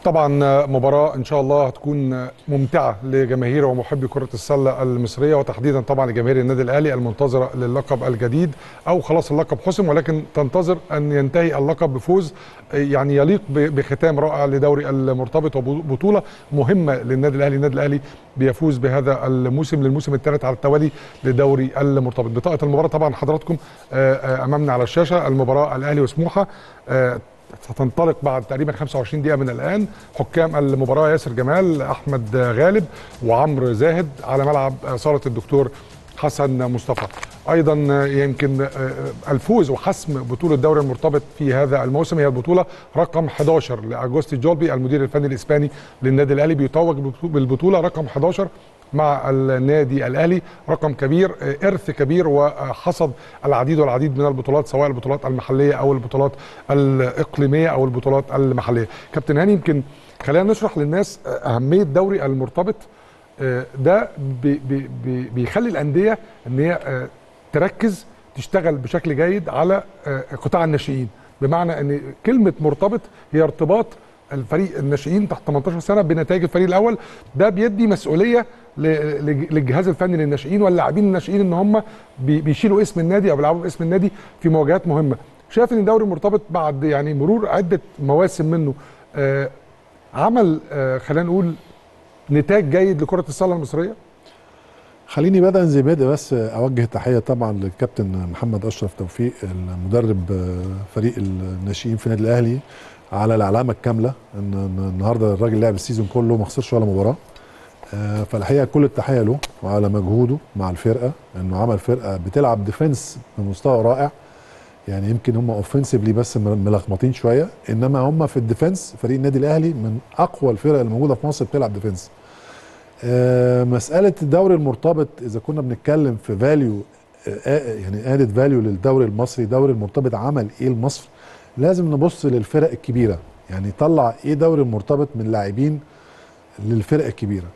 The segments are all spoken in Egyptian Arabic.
طبعا مباراة إن شاء الله هتكون ممتعة لجماهير ومحبي كرة السلة المصرية وتحديدا طبعا لجماهير النادي الأهلي المنتظرة للقب الجديد أو خلاص اللقب حسم ولكن تنتظر أن ينتهي اللقب بفوز يعني يليق بختام رائع لدوري المرتبط وبطولة مهمة للنادي الأهلي النادي الأهلي بيفوز بهذا الموسم للموسم الثالث على التوالي لدوري المرتبط بطاقة المباراة طبعا حضراتكم أمامنا على الشاشة المباراة الأهلي وسموحة ستنطلق بعد تقريبا 25 دقيقه من الان حكام المباراه ياسر جمال احمد غالب وعمرو زاهد على ملعب صاله الدكتور حسن مصطفى ايضا يمكن الفوز وحسم بطوله الدوري المرتبط في هذا الموسم هي البطوله رقم 11 لاجوستي جولبي المدير الفني الاسباني للنادي الاهلي بيتوج بالبطوله رقم 11 مع النادي الاهلي رقم كبير ارث كبير وحصد العديد والعديد من البطولات سواء البطولات المحليه او البطولات الاقليميه او البطولات المحليه كابتن هاني يمكن خلينا نشرح للناس اهميه دوري المرتبط ده بي بي بيخلي الانديه ان هي تركز تشتغل بشكل جيد على قطاع الناشئين بمعنى ان كلمه مرتبط هي ارتباط الفريق الناشئين تحت 18 سنه بنتائج الفريق الاول ده بيدي مسؤوليه للجهاز الفني للناشئين واللاعبين الناشئين ان هم بيشيلوا اسم النادي او بيلعبوا باسم النادي في مواجهات مهمه شايف ان الدوري المرتبط بعد يعني مرور عده مواسم منه آه عمل آه خلينا نقول نتاج جيد لكره السله المصريه خليني بدءا زي بدء بس اوجه تحيه طبعا للكابتن محمد اشرف توفيق المدرب فريق الناشئين في النادي الاهلي على العلامه الكامله ان النهارده الراجل لعب السيزون كله ما خسرش ولا مباراه فالحقيقه كل التحيه له وعلى مجهوده مع الفرقه انه عمل فرقه بتلعب ديفنس بمستوى رائع يعني يمكن هم اوفنسively بس ملخبطين شويه انما هم في الديفنس فريق النادي الاهلي من اقوى الفرق الموجوده في مصر بتلعب ديفنس مساله الدوري المرتبط اذا كنا بنتكلم في فاليو يعني ادد فاليو للدوري المصري الدوري المرتبط عمل ايه لمصر لازم نبص للفرق الكبيره يعني طلع ايه دوري المرتبط من لاعبين للفرق الكبيره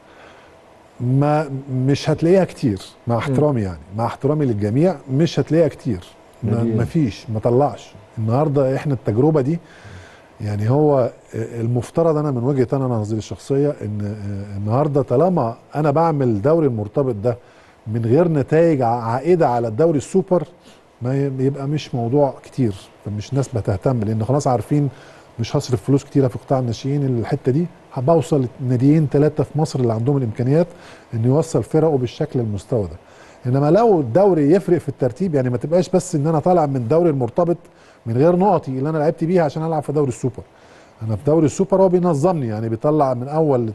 ما مش هتلاقيها كتير مع احترامي يعني مع احترامي للجميع مش هتلاقيها كتير ما فيش ما طلعش النهارده احنا التجربه دي يعني هو المفترض انا من وجهه انا نظري الشخصيه ان النهارده طالما انا بعمل دوري المرتبط ده من غير نتائج عائده على الدوري السوبر ما يبقى مش موضوع كتير فمش ناس بتهتم لان خلاص عارفين مش هصرف فلوس كتيره في قطاع الناشئين الحته دي هبوصل ناديين ثلاثه في مصر اللي عندهم الامكانيات انه يوصل فرقه بالشكل المستوى ده انما لو الدوري يفرق في الترتيب يعني ما تبقاش بس ان انا طالع من الدوري المرتبط من غير نقطي اللي انا لعبت بيها عشان العب في دوري السوبر انا في دوري السوبر هو بينظمني يعني بيطلع من اول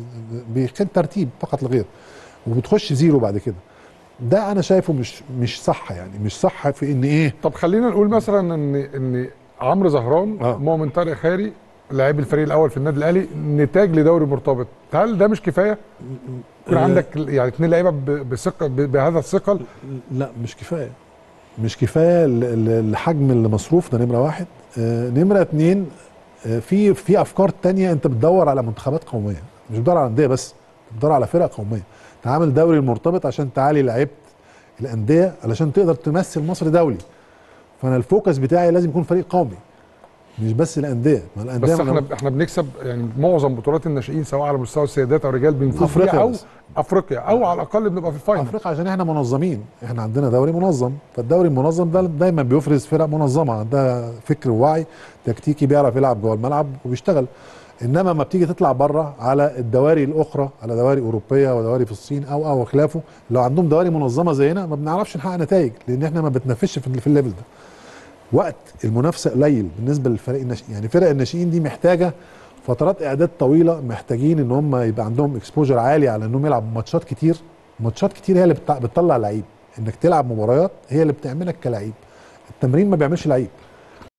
بيخد ترتيب فقط لغير وبتخش زيرو بعد كده ده انا شايفه مش مش صح يعني مش صح في ان ايه طب خلينا نقول مثلا ان ان عمرو زهران آه. مؤمن طارق خيري لاعب الفريق الاول في النادي الاهلي نتاج لدوري مرتبط هل ده مش كفايه يكون عندك يعني اثنين لعيبه بثقه بهذا الثقل لا مش كفايه مش كفايه الحجم اللي مصروف ده نمره واحد آه نمره اتنين آه في في افكار تانية انت بتدور على منتخبات قوميه مش بتدور على انديه بس بتدور على فرق قوميه انت عامل دوري المرتبط عشان تعالي لعيبه الانديه علشان تقدر تمثل مصر دولي فانا الفوكس بتاعي لازم يكون فريق قومي مش بس الانديه ما الانديه بس احنا احنا بنكسب يعني معظم بطولات الناشئين سواء على مستوى السيدات او الرجال بنفوز أفريقيا فيها او بس. افريقيا او على الاقل بنبقى في الفاينل افريقيا عشان احنا منظمين احنا عندنا دوري منظم فالدوري المنظم ده دايما بيفرز فرق منظمه عندها فكر ووعي تكتيكي بيعرف يلعب جوه الملعب وبيشتغل انما ما بتيجي تطلع بره على الدواري الاخرى على دواري اوروبيه ودواري في الصين او او خلافه لو عندهم دواري منظمه زينا ما بنعرفش نحقق نتائج لان احنا ما بتنافسش في في الليفل ده وقت المنافسه قليل بالنسبه للفريق الناشئين يعني فرق الناشئين دي محتاجه فترات اعداد طويله محتاجين ان هم يبقى عندهم اكسبوجر عالي على انهم يلعبوا ماتشات كتير ماتشات كتير هي اللي بتطلع لعيب انك تلعب مباريات هي اللي بتعملك كلعيب التمرين ما بيعملش لعيب